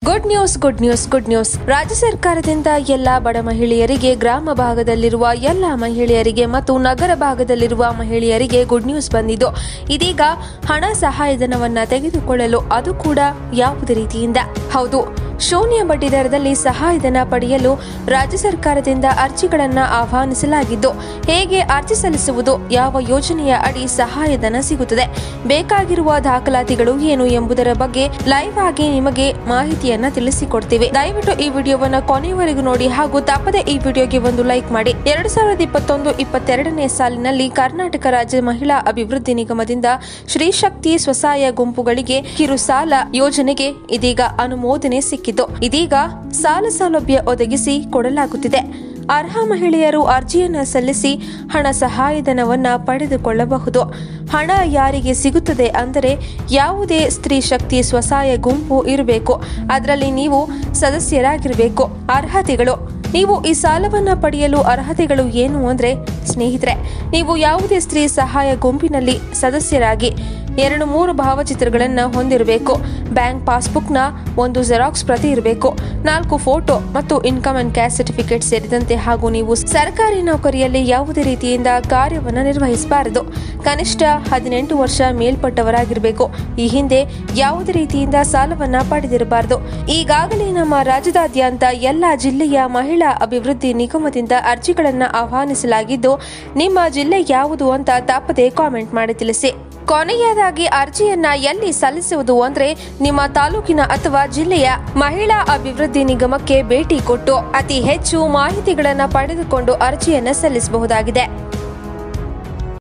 good news good news good news ರಾಜ್ಯ ಸರ್ಕಾರದಿಂದ ಎಲ್ಲಾ ಬಡ ಮಹಿಳೆಯರಿಗೆ ಗ್ರಾಮ ಭಾಗದಲ್ಲಿರುವ ಎಲ್ಲ ಮಹಿಳೆಯರಿಗೆ ಮತ್ತು ನಗರ ಭಾಗದಲ್ಲಿರುವ ಮಹಿಳೆಯರಿಗೆ ಗುಡ್ ನ್ಯೂಸ್ ಬಂದಿದ್ದು ಇದೀಗ ಹಣ ಸಹಾಯಧನವನ್ನ ತೆಗೆದುಕೊಳ್ಳಲು ಅದು ಕೂಡ ಯಾವುದೇ ರೀತಿಯಿಂದ ಹೌದು ಶೂನ್ಯ ಬಡ್ಡಿ ದರದಲ್ಲಿ ಸಹಾಯಧನ ಪಡೆಯಲು ರಾಜ್ಯ ಸರ್ಕಾರದಿಂದ ಅರ್ಜಿಗಳನ್ನ ಆಹ್ವಾನಿಸಲಾಗಿದ್ದು ಹೇಗೆ ಅರ್ಜಿ ಸಲ್ಲಿಸುವುದು ಯಾವ ಯೋಜನೆಯ ಅಡಿ ಸಹಾಯಧನ ಸಿಗುತ್ತದೆ ಬೇಕಾಗಿರುವ ದಾಖಲಾತಿಗಳು ಏನು ಎಂಬುದರ ಬಗ್ಗೆ ಲೈವ್ ಆಗಿ ನಿಮಗೆ ಮಾಹಿತಿಯನ್ನ ತಿಳಿಸಿಕೊಡ್ತೀವಿ ದಯವಿಟ್ಟು ಈ ವಿಡಿಯೋವನ್ನ ಕೊನೆಯವರೆಗೂ ನೋಡಿ ಹಾಗೂ ತಪ್ಪದೆ ಈ ವಿಡಿಯೋಗೆ ಒಂದು ಲೈಕ್ ಮಾಡಿ ಎರಡು ಸಾವಿರದ ಇಪ್ಪತ್ತೊಂದು ಇಪ್ಪತ್ತೆರಡನೇ ಸಾಲಿನಲ್ಲಿ ಕರ್ನಾಟಕ ರಾಜ್ಯ ಮಹಿಳಾ ಅಭಿವೃದ್ಧಿ ನಿಗಮದಿಂದ ಶ್ರೀ ಶಕ್ತಿ ಸ್ವಸಹಾಯ ಗುಂಪುಗಳಿಗೆ ಕಿರು ಸಾಲ ಯೋಜನೆಗೆ ಇದೀಗ ಅನುಮೋದನೆ ಸಿಕ್ಕಿತು ಇದೀಗ ಸಾಲ ಸೌಲಭ್ಯ ಒದಗಿಸಿ ಕೊಡಲಾಗುತ್ತಿದೆ ಅರ್ಹ ಮಹಿಳೆಯರು ಅರ್ಜಿಯನ್ನ ಸಲ್ಲಿಸಿ ಹಣ ಸಹಾಯಧನವನ್ನ ಪಡೆದುಕೊಳ್ಳಬಹುದು ಹಣ ಯಾರಿಗೆ ಸಿಗುತ್ತದೆ ಅಂದರೆ ಯಾವುದೇ ಸ್ತ್ರೀ ಶಕ್ತಿ ಸ್ವಸಹಾಯ ಗುಂಪು ಇರಬೇಕು ಅದರಲ್ಲಿ ನೀವು ಸದಸ್ಯರಾಗಿರಬೇಕು ಅರ್ಹತೆಗಳು ನೀವು ಈ ಸಾಲವನ್ನ ಪಡೆಯಲು ಅರ್ಹತೆಗಳು ಏನು ಅಂದ್ರೆ ಸ್ನೇಹಿತರೆ ನೀವು ಯಾವುದೇ ಸ್ತ್ರೀ ಸಹಾಯ ಗುಂಪಿನಲ್ಲಿ ಸದಸ್ಯರಾಗಿ ಎರಡು ಮೂರು ಭಾವಚಿತ್ರಗಳನ್ನ ಹೊಂದಿರಬೇಕು ಬ್ಯಾಂಕ್ ಪಾಸ್ಬುಕ್ನ ಒಂದು ಜೆರಾಕ್ಸ್ ಪ್ರತಿ ಇರಬೇಕು ನಾಲ್ಕು ಫೋಟೋ ಮತ್ತು ಇನ್ಕಮ್ ಅಂಡ್ ಕ್ಯಾಶ್ ಸರ್ಟಿಫಿಕೇಟ್ ಸೇರಿದಂತೆ ಹಾಗೂ ನೀವು ಸರ್ಕಾರಿ ನೌಕರಿಯಲ್ಲಿ ಯಾವುದೇ ರೀತಿಯಿಂದ ಕಾರ್ಯವನ್ನ ನಿರ್ವಹಿಸಬಾರದು ಕನಿಷ್ಠ ಹದಿನೆಂಟು ವರ್ಷ ಮೇಲ್ಪಟ್ಟವರಾಗಿರಬೇಕು ಈ ಹಿಂದೆ ಯಾವುದೇ ರೀತಿಯಿಂದ ಸಾಲವನ್ನ ಪಡೆದಿರಬಾರದು ಈಗಾಗಲೇ ನಮ್ಮ ರಾಜ್ಯದಾದ್ಯಂತ ಎಲ್ಲ ಜಿಲ್ಲೆಯ ಮಹಿಳಾ ಅಭಿವೃದ್ಧಿ ನಿಗಮದಿಂದ ಅರ್ಜಿಗಳನ್ನ ಆಹ್ವಾನಿಸಲಾಗಿದ್ದು ನಿಮ್ಮ ಜಿಲ್ಲೆ ಯಾವುದು ಅಂತ ತಪ್ಪದೆ ಕಾಮೆಂಟ್ ಮಾಡಿ ತಿಳಿಸಿ ಕೊನೆಯದಾಗಿ ಅರ್ಜಿಯನ್ನ ಎಲ್ಲಿ ಸಲ್ಲಿಸುವುದು ಅಂದ್ರೆ ನಿಮ್ಮ ತಾಲೂಕಿನ ಅಥವಾ ಜಿಲ್ಲೆಯ ಮಹಿಳಾ ಅಭಿವೃದ್ಧಿ ನಿಗಮಕ್ಕೆ ಭೇಟಿ ಕೊಟ್ಟು ಅತಿ ಹೆಚ್ಚು ಮಾಹಿತಿಗಳನ್ನ ಪಡೆದುಕೊಂಡು ಅರ್ಜಿಯನ್ನ ಸಲ್ಲಿಸಬಹುದಾಗಿದೆ